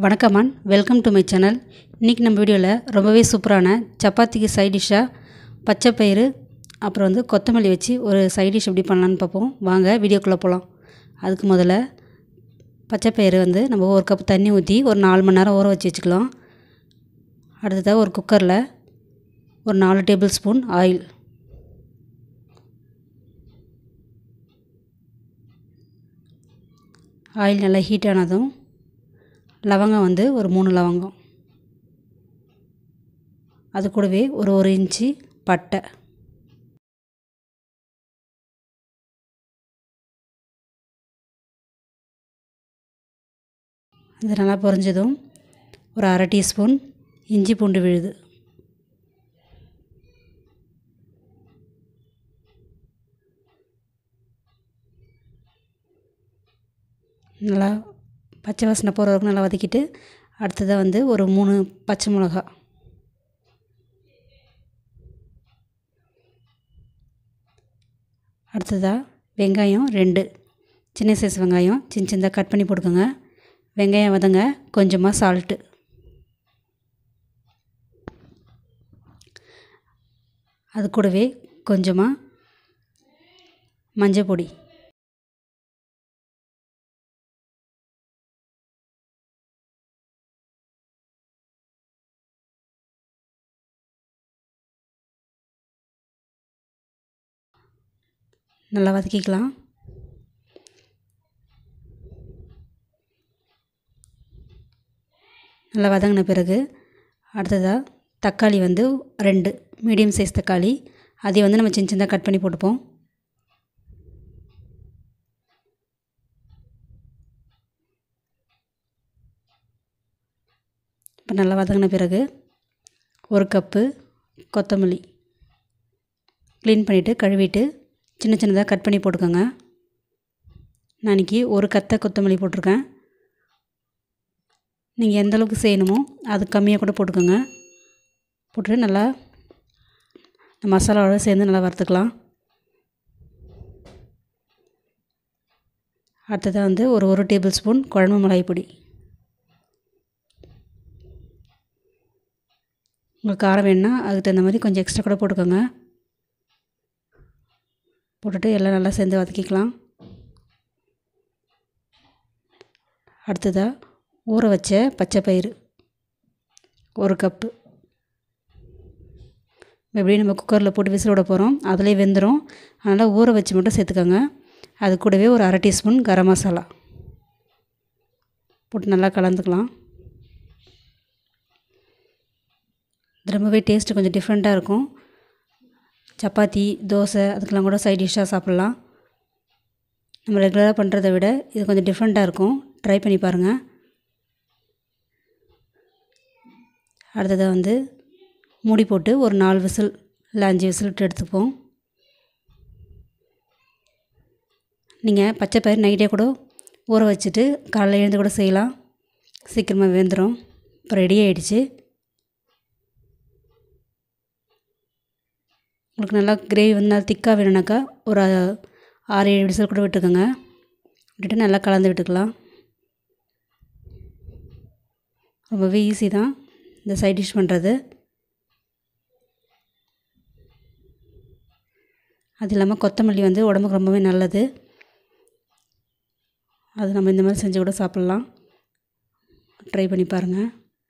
வணக்கம்மான் welcome to my channel இன்றைக்கி நம்ம வீடியோவில் ரொம்பவே சூப்பரான சப்பாத்திக்கு சைட் டிஷ்ஷாக பச்சை பயிறு அப்புறம் வந்து கொத்தமல்லி வச்சு ஒரு சைட் டிஷ் எப்படி பண்ணலான்னு பார்ப்போம் வாங்க வீடியோக்குள்ளே போகலாம் அதுக்கு முதல்ல பச்சை பயிறு வந்து நம்ம ஒரு கப் தண்ணி ஊற்றி ஒரு நாலு மணி நேரம் ஊற வச்சு வச்சுக்கலாம் அடுத்ததாக ஒரு குக்கரில் ஒரு நாலு டேபிள் ஸ்பூன் ஆயில் ஆயில் நல்லா ஹீட் ஆனதும் லவங்கம் வந்து ஒரு மூணு லவங்கம் அது கூடவே ஒரு ஒரு இன்ச்சு பட்டை இது நல்லா பொரிஞ்சதும் ஒரு அரை டீஸ்பூன் இஞ்சி பூண்டு விழுது நல்லா பச்சை வாசனை போகிற வரைக்கும் நல்லா வதக்கிட்டு அடுத்ததாக வந்து ஒரு மூணு பச்சை மிளகா அடுத்ததாக வெங்காயம் ரெண்டு சின்ன சைஸ் வெங்காயம் சின்ன சின்னதாக கட் பண்ணி போட்டுக்கோங்க வெங்காயம் வதங்க கொஞ்சமாக சால்ட்டு அது கூடவே கொஞ்சமாக மஞ்சள் பொடி நல்லா வதக்கிக்கலாம் நல்லா வதங்கின பிறகு அடுத்ததாக தக்காளி வந்து ரெண்டு மீடியம் சைஸ் தக்காளி அதை வந்து நம்ம சின்ன சின்னதாக கட் பண்ணி போட்டுப்போம் இப்போ நல்லா வதங்கின பிறகு ஒரு கப்பு கொத்தமல்லி க்ளீன் பண்ணிவிட்டு கழுவிட்டு சின்ன சின்னதாக கட் பண்ணி போட்டுக்கோங்க நான் இன்றைக்கி ஒரு கத்தை கொத்தமல்லி போட்டிருக்கேன் நீங்கள் எந்த அளவுக்கு செய்யணுமோ அது கம்மியாக கூட போட்டுக்கோங்க போட்டுட்டு நல்லா மசாலாவோட சேர்ந்து நல்லா வறுத்துக்கலாம் அடுத்ததாக வந்து ஒரு ஒரு டேபிள் ஸ்பூன் குழம்பு மிளகாய் பொடி உங்களுக்கு காரம் வேணுன்னா அதுக்கு தகுந்த மாதிரி கொஞ்சம் எக்ஸ்ட்ரா கூட போட்டுக்கோங்க போட்டுட்டு எல்லாம் நல்லா சேர்ந்து வதக்கிக்கலாம் அடுத்ததாக ஊற வச்ச பச்சை பயிறு ஒரு கப்பு எப்படி நம்ம குக்கரில் போட்டு விசில் விட போகிறோம் அதிலே வெந்துடும் அதனால் ஊற வச்சு மட்டும் சேர்த்துக்கோங்க அது கூடவே ஒரு அரை டீஸ்பூன் கரம் மசாலா போட்டு நல்லா கலந்துக்கலாம் இது ரொம்பவே டேஸ்ட்டு கொஞ்சம் டிஃப்ரெண்ட்டாக இருக்கும் சப்பாத்தி தோசை அதுக்கெல்லாம் கூட சைட் டிஷ்ஷாக சாப்பிட்லாம் நம்ம ரெகுலராக பண்ணுறத விட இது கொஞ்சம் டிஃப்ரெண்ட்டாக இருக்கும் ட்ரை பண்ணி பாருங்கள் அடுத்ததாக வந்து மூடி போட்டு ஒரு நாலு விசில் இல்லை அஞ்சு விசில் விட்டு எடுத்துப்போம் நீங்கள் பச்சை பயிர் நைட்டே கூட ஊற வச்சுட்டு காலையில் எழுந்து கூட செய்யலாம் சீக்கிரமாக வெந்துடும் இப்போ ரெடி ஆகிடுச்சு உங்களுக்கு நல்லா கிரேவி வந்து நல்லா திக்காக வேணும்னாக்கா ஒரு ஆறு ஏழு விசில் கூட விட்டுக்கோங்க விட்டுட்டு நல்லா கலந்து விட்டுக்கலாம் ரொம்பவே ஈஸி தான் இந்த சைட் டிஷ் பண்ணுறது அது இல்லாமல் கொத்தமல்லி வந்து உடம்புக்கு ரொம்பவே நல்லது அது நம்ம இந்த மாதிரி செஞ்சு கூட சாப்பிட்லாம் ட்ரை பண்ணி பாருங்கள்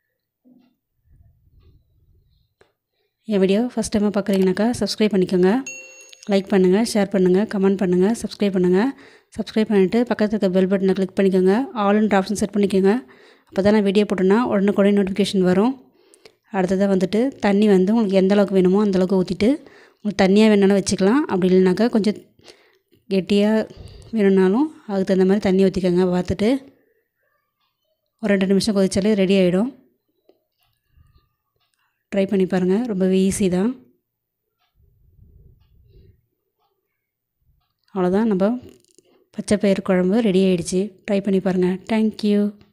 என் வீடியோ ஃபஸ்ட் டைமாக பார்க்குறீங்கனாக்கா சப்ஸ்கிரைப் பண்ணிக்கோங்க லைக் பண்ணுங்கள் ஷேர் பண்ணுங்கள் கமெண்ட் பண்ணுங்கள் சப்ஸ்கிரைப் பண்ணுங்கள் சப்ஸ்கிரைப் பண்ணிவிட்டு பக்கத்தில் இருக்க பெல் பட்டனை கிளிக் பண்ணிக்கோங்க ஆல்ன்ற ஆப்ஷன் செட் பண்ணிக்கோங்க அப்போ தான் நான் வீடியோ போட்டேன்னா உடனுக்குடனே நோட்டிஃபிகேஷன் வரும் அடுத்ததாக வந்துட்டு தண்ணி வந்து உங்களுக்கு எந்த அளவுக்கு வேணுமோ அந்தளவுக்கு ஊற்றிட்டு உங்களுக்கு தண்ணியாக வேணாலும் வச்சுக்கலாம் அப்படி இல்லைனாக்கா கொஞ்சம் கெட்டியாக வேணும்னாலும் அதுக்கு தகுந்த மாதிரி தண்ணி ஊற்றிக்கோங்க பார்த்துட்டு ஒரு ரெண்டு நிமிஷம் கொதிச்சாலே ரெடி ஆகிடும் ட்ரை பண்ணி பாருங்கள் ரொம்பவே ஈஸி தான் அவ்வளோதான் நம்ம பச்சை பயிர் குழம்பு ரெடி ஆகிடுச்சு ட்ரை பண்ணி பாருங்கள் தேங்க்யூ